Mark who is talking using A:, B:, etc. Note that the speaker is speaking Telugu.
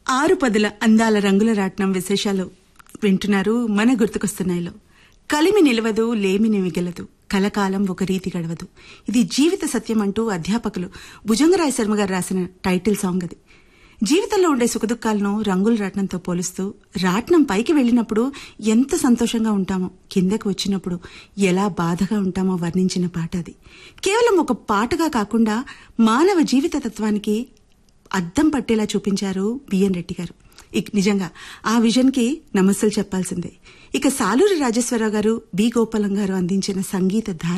A: ఆరు పదుల అందాల రంగుల రాట్నం విశేషాలు వింటున్నారు మన గుర్తుకొస్తున్నాయిలో కలిమి నిలవదు లేమిని మిగలదు కలకాలం ఒక రీతి గడవదు ఇది జీవిత సత్యం అంటూ అధ్యాపకులు భుజంగరాయ శర్మ గారు రాసిన టైటిల్ సాంగ్ అది జీవితంలో ఉండే సుఖదుఖాలను రంగుల రాట్నంతో పోలుస్తూ రాట్నం పైకి వెళ్ళినప్పుడు ఎంత సంతోషంగా ఉంటామో కిందకు వచ్చినప్పుడు ఎలా బాధగా ఉంటామో వర్ణించిన పాట అది కేవలం ఒక పాటగా కాకుండా మానవ జీవిత తత్వానికి అద్దం పట్టేలా చూపించారు బిఎన్ రెడ్డి గారు ఇక్ నిజంగా ఆ విజన్ కి నమస్సులు చెప్పాల్సిందే ఇక సాలూరి రాజేశ్వరరావు గారు బి గోపాలం గారు అందించిన సంగీత ధార